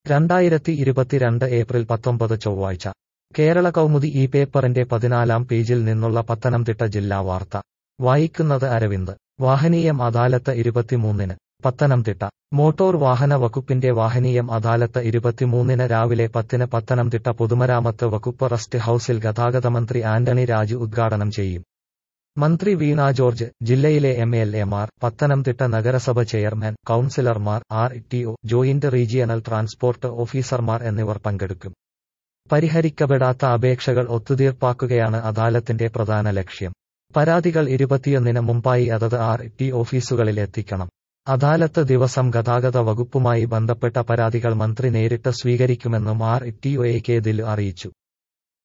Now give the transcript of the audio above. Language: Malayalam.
രണ്ടായിരത്തി ഇരുപത്തിരണ്ട് ഏപ്രിൽ പത്തൊമ്പത് ചൊവ്വാഴ്ച കേരള കൗമുദി ഈ പേപ്പറിന്റെ പതിനാലാം പേജിൽ നിന്നുള്ള പത്തനംതിട്ട ജില്ലാ വാർത്ത വായിക്കുന്നത് അരവിന്ദ് വാഹനീയം അദാലത്ത് ഇരുപത്തിമൂന്നിന് പത്തനംതിട്ട മോട്ടോർ വാഹന വകുപ്പിന്റെ വാഹനീയം അദാലത്ത് ഇരുപത്തിമൂന്നിന് രാവിലെ പത്തിന് പത്തനംതിട്ട പൊതുമരാമത്ത് വകുപ്പ് റസ്റ്റ് ഹൌസിൽ ഗതാഗതമന്ത്രി ആന്റണി രാജു ഉദ്ഘാടനം ചെയ്യും മന്ത്രി വീണ ജോർജ് ജില്ലയിലെ എം എൽ എമാർ പത്തനംതിട്ട നഗരസഭ ചെയർമാൻ കൌൺസിലർമാർ R T O joint regional transport ഓഫീസർമാർ എന്നിവർ പങ്കെടുക്കും പരിഹരിക്കപ്പെടാത്ത അപേക്ഷകൾ ഒത്തുതീർപ്പാക്കുകയാണ് അദാലത്തിന്റെ പ്രധാന ലക്ഷ്യം പരാതികൾ ഇരുപത്തിയൊന്നിന് മുമ്പായി അതത് ആർ ടി ഓഫീസുകളിൽ എത്തിക്കണം അദാലത്ത് ദിവസം ഗതാഗത വകുപ്പുമായി ബന്ധപ്പെട്ട പരാതികൾ മന്ത്രി നേരിട്ട് സ്വീകരിക്കുമെന്നും R T O A K Dil അറിയിച്ചു